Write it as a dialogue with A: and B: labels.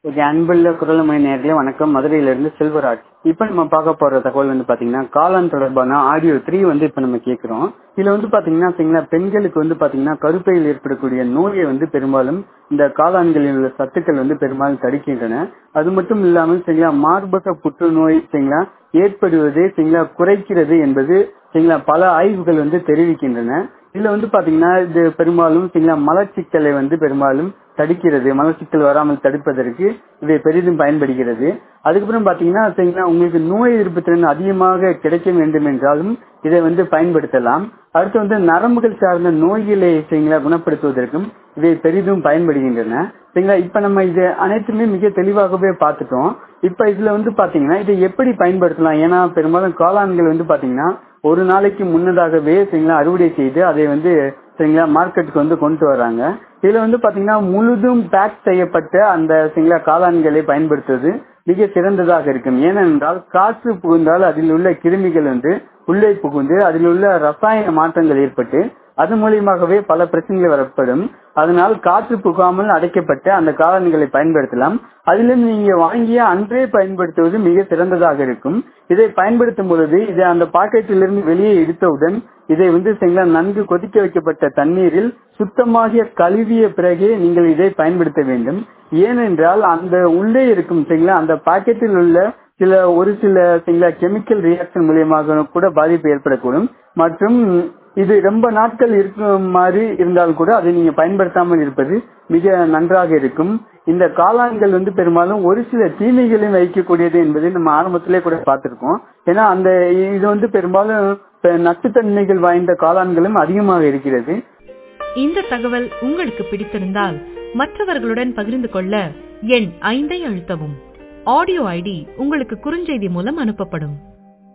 A: okay அன்புள்ள குரலமணி நேர்களே வணக்கம் மதுரையிலிருந்து செல்வராஜ் இப்ப நம்ம பார்க்க போற தகவல் வந்து பாத்தீங்கன்னா காளான் தொடர்பான ஆடியோ த்ரீ வந்து இப்ப நம்ம கேக்குறோம் இதுல வந்து பாத்தீங்கன்னா சரிங்களா பெண்களுக்கு வந்து பாத்தீங்கன்னா கருப்பையில் ஏற்படக்கூடிய நோயை வந்து பெரும்பாலும் இந்த காளான்களில் உள்ள சத்துக்கள் வந்து பெரும்பாலும் தடுக்கின்றன அது மட்டும் இல்லாமல் சரிங்களா மார்பக புற்றுநோய் சரிங்களா ஏற்படுவது சரிங்களா குறைக்கிறது என்பது சரிங்களா பல ஆய்வுகள் வந்து தெரிவிக்கின்றன இதுல வந்து பாத்தீங்கன்னா இது பெரும்பாலும் சரிங்களா மலச்சிக்கலை வந்து பெரும்பாலும் தடுக்கிறது மலச்சிக்கல் வராமல் தடுப்பதற்கு இது பெரிதும் பயன்படுகிறது அதுக்கப்புறம் பாத்தீங்கன்னா சரிங்களா உங்களுக்கு நோய் எதிர்ப்பு திறன் அதிகமாக கிடைக்க வேண்டும் என்றாலும் இதை வந்து பயன்படுத்தலாம் அடுத்து வந்து நரம்புகள் சார்ந்த நோய்களை சரிங்களா குணப்படுத்துவதற்கும் இவை பெரிதும் பயன்படுகின்றன சரிங்களா இப்ப நம்ம இது அனைத்துமே மிக தெளிவாகவே பார்த்துட்டோம் இப்ப இதுல வந்து பாத்தீங்கன்னா இதை எப்படி பயன்படுத்தலாம் ஏன்னா பெரும்பாலும் காளான்கள் வந்து பாத்தீங்கன்னா ஒரு நாளைக்கு முன்னதாகவே சரிங்களா அறுவடை செய்து அதை வந்து சரிங்களா மார்க்கெட்டுக்கு வந்து கொண்டு வராங்க இதுல வந்து பாத்தீங்கன்னா முழுதும் பேக் செய்யப்பட்ட அந்த சரிங்களா காளான்களை பயன்படுத்துவது மிக சிறந்ததாக இருக்கும் ஏனென்றால் காற்று புகுந்தால் அதில் உள்ள கிருமிகள் வந்து உள்ளே புகுந்து அதில் உள்ள ரசாயன மாற்றங்கள் ஏற்பட்டு அது மூலியமாகவே பல பிரச்சனைகள் வரப்படும் அதனால் காற்று புகாமல் அடைக்கப்பட்ட அந்த காலணிகளை பயன்படுத்தலாம் அதிலும் நீங்க வாங்கிய அன்றே பயன்படுத்துவது மிக சிறந்ததாக இருக்கும் இதை பயன்படுத்தும் பொழுது இதை அந்த பாக்கெட்டிலிருந்து வெளியே எடுத்தவுடன் இதை வந்து சரிங்களா நன்கு கொதிக்க வைக்கப்பட்ட தண்ணீரில் சுத்தமாக கழுவிய பிறகே நீங்கள் இதை பயன்படுத்த வேண்டும் ஏனென்றால் அந்த உள்ளே இருக்கும் சரிங்களா அந்த பாக்கெட்டில் உள்ள சில ஒரு சில சரிங்களா கெமிக்கல் ரியாக்ஷன் மூலியமாக கூட பாதிப்பு ஏற்படக்கூடும் மற்றும் இது ரொம்ப நாட்கள் இருக்கும் மாதிரி இருந்தால் கூட அதை நீங்க பயன்படுத்தாமல் இருப்பது மிக நன்றாக இருக்கும் இந்த காளான்கள் வந்து பெரும்பாலும் ஒரு சில தீமைகளையும் வைக்கக்கூடியது என்பதை நம்ம ஆரம்பத்திலே கூட பார்த்திருக்கோம் ஏன்னா அந்த இது வந்து பெரும்பாலும் நச்சுத்தன்மைகள் வாய்ந்த காளான்களும் அதிகமாக இருக்கிறது
B: இந்த தகவல் உங்களுக்கு பிடித்திருந்தால் மற்றவர்களுடன் பகிர்ந்து கொள்ள எண் ஐந்தை அழுத்தவும் ஆடியோ ஐடி உங்களுக்கு குறுஞ்செய்தி மூலம் அனுப்பப்படும்